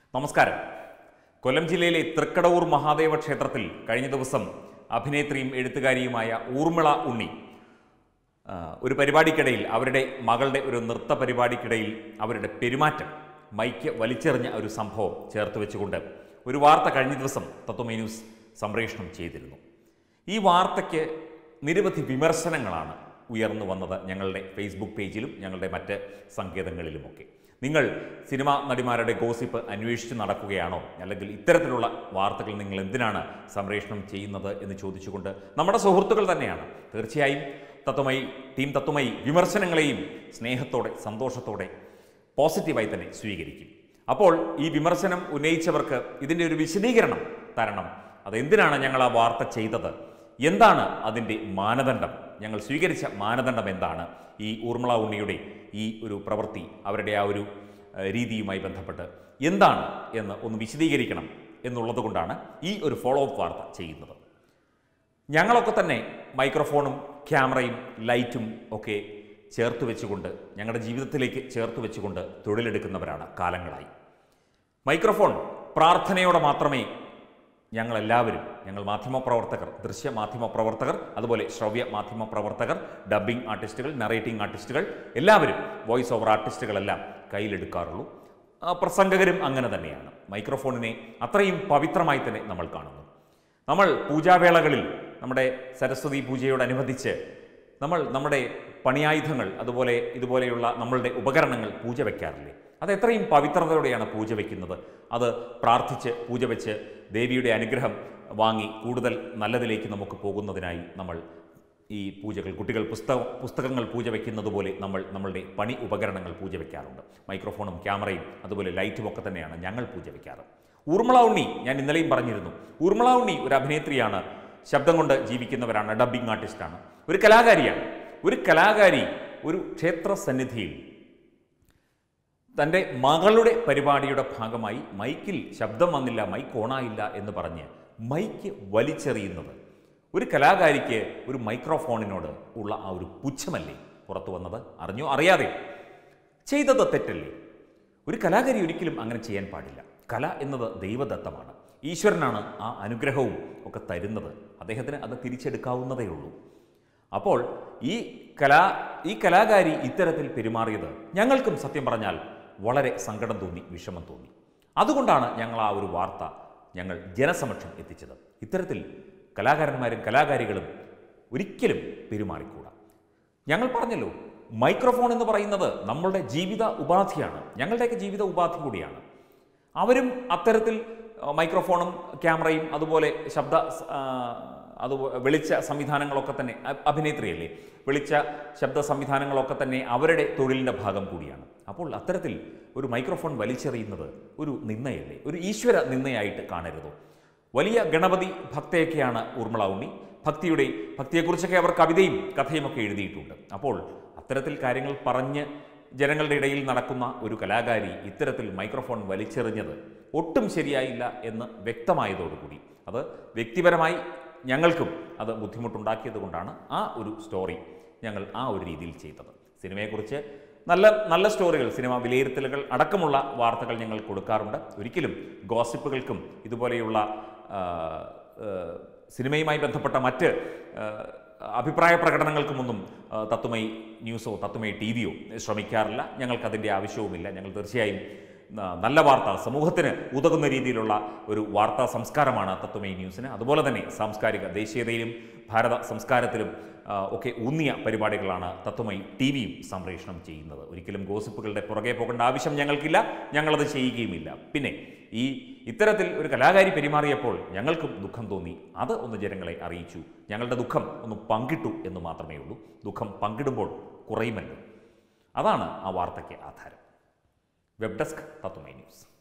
നമസ്കാരം കൊല്ലം ജില്ലയിലെ തൃക്കടവൂർ മഹാദേവ ക്ഷേത്രത്തിൽ കഴിഞ്ഞ ദിവസം അഭിനേത്രിയും എഴുത്തുകാരിയുമായ ഊർമിള ഉണ്ണി ആ, ഒരു പരിപാടിക്കിടയിൽ അവരുടെ മകളുടെ ഒരു നൃത്ത പരിപാടിക്കിടയിൽ അവരുടെ പെരുമാറ്റം മൈക്ക് വലിച്ചെറിഞ്ഞ ഒരു സംഭവം ചേർത്ത് വെച്ചുകൊണ്ട് ഒരു വാർത്ത കഴിഞ്ഞ ദിവസം തത്വമേ ന്യൂസ് സംപ്രേഷണം ചെയ്തിരുന്നു ഈ വാർത്തയ്ക്ക് നിരവധി വിമർശനങ്ങളാണ് ഉയർന്നു വന്നത് ഞങ്ങളുടെ ഫേസ്ബുക്ക് പേജിലും ഞങ്ങളുടെ മറ്റ് സങ്കേതങ്ങളിലുമൊക്കെ നിങ്ങൾ സിനിമാ നടിമാരുടെ ഗോസിപ്പ് അന്വേഷിച്ച് നടക്കുകയാണോ അല്ലെങ്കിൽ ഇത്തരത്തിലുള്ള വാർത്തകൾ നിങ്ങൾ എന്തിനാണ് സംപ്രേഷണം ചെയ്യുന്നത് എന്ന് ചോദിച്ചുകൊണ്ട് നമ്മുടെ സുഹൃത്തുക്കൾ തന്നെയാണ് തീർച്ചയായും തത്വമയി ടീം തത്വമയി വിമർശനങ്ങളെയും സ്നേഹത്തോടെ സന്തോഷത്തോടെ പോസിറ്റീവായി തന്നെ സ്വീകരിക്കും അപ്പോൾ ഈ വിമർശനം ഉന്നയിച്ചവർക്ക് ഇതിൻ്റെ ഒരു വിശദീകരണം തരണം അതെന്തിനാണ് ഞങ്ങൾ ആ വാർത്ത ചെയ്തത് എന്താണ് അതിൻ്റെ മാനദണ്ഡം ഞങ്ങൾ സ്വീകരിച്ച മാനദണ്ഡം എന്താണ് ഈ ഊർമിള ഉണ്ണിയുടെ ഈ ഒരു പ്രവൃത്തി അവരുടെ ആ ഒരു ഏഹ്, രീതിയുമായി ബന്ധപ്പെട്ട് എന്താണ് എന്ന് ഒന്ന് വിശദീകരിക്കണം എന്നുള്ളത് കൊണ്ടാണ് ഈ ഒരു ഫോളോ അപ്പ് വാർത്ത ചെയ്യുന്നത് ഞങ്ങളൊക്കെ തന്നെ മൈക്രോഫോണും ക്യാമറയും ലൈറ്റും ഒക്കെ ചേർത്ത് വെച്ചുകൊണ്ട് ഞങ്ങളുടെ ജീവിതത്തിലേക്ക് ചേർത്ത് വെച്ചുകൊണ്ട് തൊഴിലെടുക്കുന്നവരാണ് കാലങ്ങളായി മൈക്രോഫോൺ പ്രാർത്ഥനയോടെ മാത്രമേ ഞങ്ങളെല്ലാവരും ഞങ്ങൾ മാധ്യമപ്രവർത്തകർ ദൃശ്യ മാധ്യമപ്രവർത്തകർ അതുപോലെ ശ്രവ്യ മാധ്യമപ്രവർത്തകർ ഡബ്ബിംഗ് ആർട്ടിസ്റ്റുകൾ നറേറ്റിംഗ് ആർട്ടിസ്റ്റുകൾ എല്ലാവരും വോയിസ് ഓവർ ആർട്ടിസ്റ്റുകളെല്ലാം കയ്യിലെടുക്കാറുള്ളൂ ആ, പ്രസംഗകരും അങ്ങനെ തന്നെയാണ് മൈക്രോഫോണിനെ അത്രയും പവിത്രമായി തന്നെ നമ്മൾ കാണുന്നു നമ്മൾ പൂജാവേളകളിൽ നമ്മുടെ സരസ്വതി പൂജയോടനുബന്ധിച്ച് നമ്മൾ നമ്മുടെ പണിയായുധങ്ങൾ അതുപോലെ ഇതുപോലെയുള്ള നമ്മളുടെ ഉപകരണങ്ങൾ പൂജ വയ്ക്കാറില്ലേ അത് എത്രയും പവിത്രതയോടെയാണ് പൂജ വയ്ക്കുന്നത് അത് പ്രാർത്ഥിച്ച് പൂജ വെച്ച് ദേവിയുടെ അനുഗ്രഹം വാങ്ങി കൂടുതൽ നല്ലതിലേക്ക് നമുക്ക് പോകുന്നതിനായി നമ്മൾ ഈ പൂജകൾ കുട്ടികൾ പുസ്തകം പുസ്തകങ്ങൾ പൂജ വയ്ക്കുന്നത് പോലെ നമ്മൾ നമ്മളുടെ പണി ഉപകരണങ്ങൾ പൂജ വയ്ക്കാറുണ്ട് മൈക്രോഫോണും ക്യാമറയും അതുപോലെ ലൈറ്റും ഒക്കെ തന്നെയാണ് ഞങ്ങൾ പൂജ വയ്ക്കാറ് ഊർമിള ഉണ്ണി ഞാൻ ഇന്നലെയും പറഞ്ഞിരുന്നു ഊർമിള ഉണ്ണി ഒരു അഭിനേത്രിയാണ് ശബ്ദം കൊണ്ട് ജീവിക്കുന്നവരാണ് ഡബ്ബിംഗ് ആർട്ടിസ്റ്റാണ് ഒരു കലാകാരിയാണ് ഒരു കലാകാരി ഒരു ക്ഷേത്ര സന്നിധിയിൽ തൻ്റെ മകളുടെ പരിപാടിയുടെ ഭാഗമായി മൈക്കിൽ ശബ്ദം വന്നില്ല മൈക്ക് ഓണായില്ല എന്ന് പറഞ്ഞ് മൈക്ക് വലിച്ചെറിയുന്നത് ഒരു കലാകാരിക്ക് ഒരു മൈക്രോഫോണിനോട് ഉള്ള ആ ഒരു പുച്ഛമല്ലേ പുറത്തു വന്നത് അറിഞ്ഞോ അറിയാതെ ചെയ്തത് തെറ്റല്ലേ ഒരു കലാകാരി ഒരിക്കലും അങ്ങനെ ചെയ്യാൻ പാടില്ല കല എന്നത് ദൈവദത്തമാണ് ഈശ്വരനാണ് ആ അനുഗ്രഹവും ഒക്കെ തരുന്നത് അദ്ദേഹത്തിന് അത് തിരിച്ചെടുക്കാവുന്നതേ ഉള്ളൂ അപ്പോൾ ഈ കലാ ഈ കലാകാരി ഇത്തരത്തിൽ പെരുമാറിയത് ഞങ്ങൾക്കും സത്യം പറഞ്ഞാൽ വളരെ സങ്കടം തോന്നി വിഷമം തോന്നി അതുകൊണ്ടാണ് ഞങ്ങൾ ആ ഒരു വാർത്ത ഞങ്ങൾ ജനസമക്ഷം എത്തിച്ചത് ഇത്തരത്തിൽ കലാകാരന്മാരും കലാകാരികളും ഒരിക്കലും പെരുമാറിക്കൂടാ ഞങ്ങൾ പറഞ്ഞല്ലോ മൈക്രോഫോൺ എന്ന് പറയുന്നത് നമ്മളുടെ ജീവിത ഉപാധിയാണ് ഞങ്ങളുടെയൊക്കെ ജീവിത ഉപാധി കൂടിയാണ് അവരും അത്തരത്തിൽ ആ, മൈക്രോഫോണും ക്യാമറയും അതുപോലെ ശബ്ദ സ്- ആ, അത് വെളിച്ച സംവിധാനങ്ങളൊക്കെ തന്നെ അ- അഭിനേത്രിയല്ലേ വെളിച്ച ശബ്ദ സംവിധാനങ്ങളൊക്കെ തന്നെ അവരുടെ തൊഴിലിൻ്റെ ഭാഗം കൂടിയാണ് അപ്പോൾ അത്തരത്തിൽ ഒരു മൈക്രോഫോൺ വലിച്ചെറിയുന്നത് ഒരു നിന്നയല്ലേ ഒരു ഈശ്വര നിന്നയായിട്ട് കാണരുതോ വലിയ ഗണപതി ഭക്തയൊക്കെയാണ് ഊർമിള ഉണ്ണി ഭക്തിയുടെ ഭക്തിയെക്കുറിച്ചൊക്കെ അവർ കവിതയും കഥയും ഒക്കെ എഴുതിയിട്ടുണ്ട് അപ്പോൾ അത്തരത്തിൽ കാര്യങ്ങൾ പറഞ്ഞ് ജനങ്ങളുടെ ഇടയിൽ നടക്കുന്ന ഒരു കലാകാരി ഇത്തരത്തിൽ മൈക്രോഫോൺ വലിച്ചെറിഞ്ഞത് ഒട്ടും ശരിയായില്ല എന്ന് വ്യക്തമായതോടുകൂടി അത് വ്യക്തിപരമായി ഞങ്ങൾക്കും അത് ബുദ്ധിമുട്ടുണ്ടാക്കിയത് കൊണ്ടാണ് ആ ഒരു സ്റ്റോറി ഞങ്ങൾ ആ ഒരു രീതിയിൽ ചെയ്തത് സിനിമയെക്കുറിച്ച് നല്ല നല്ല സ്റ്റോറികൾ സിനിമ വിലയിരുത്തലുകൾ അടക്കമുള്ള വാർത്തകൾ ഞങ്ങൾ കൊടുക്കാറുണ്ട് ഒരിക്കലും ഗോസിപ്പുകൾക്കും ഇതുപോലെയുള്ള ആ, ആ, സിനിമയുമായി ബന്ധപ്പെട്ട മറ്റ് ആ, അഭിപ്രായ പ്രകടനങ്ങൾക്കുമൊന്നും ആ, തത്വമയി ന്യൂസോ തത്വമയി ടി വിയോ ശ്രമിക്കാറില്ല ഞങ്ങൾക്കതിൻ്റെ ആവശ്യവുമില്ല ഞങ്ങൾ തീർച്ചയായും ആ, നല്ല വാർത്ത സമൂഹത്തിന് ഉതകുന്ന രീതിയിലുള്ള ഒരു വാർത്താ സംസ്കാരമാണ് തത്വമയി ന്യൂസിന് അതുപോലെ തന്നെ സാംസ്കാരിക ദേശീയതയിലും ഭാരത സംസ്കാരത്തിലും ആ, ഒക്കെ ഊന്നിയ പരിപാടികളാണ് തത്വമയി ടി വിയും സംപ്രേഷണം ചെയ്യുന്നത് ഒരിക്കലും ഗോസിപ്പുകളുടെ പുറകെ പോകേണ്ട ആവശ്യം ഞങ്ങൾക്കില്ല ഞങ്ങളത് ചെയ്യുകയുമില്ല പിന്നെ ഈ ഇത്തരത്തിൽ ഒരു കലാകാരി പെരുമാറിയപ്പോൾ ഞങ്ങൾക്കും ദുഃഖം തോന്നി അത് ഒന്ന് ജനങ്ങളെ അറിയിച്ചു ഞങ്ങളുടെ ദുഃഖം ഒന്ന് പങ്കിട്ടു എന്ന് മാത്രമേ ഉള്ളൂ ദുഃഖം പങ്കിടുമ്പോൾ കുറയുമല്ലോ അതാണ് ആ വാർത്തയ്ക്ക് ആധാരം വെബ് ഡെസ്ക് തത്വമൈ ന്യൂസ്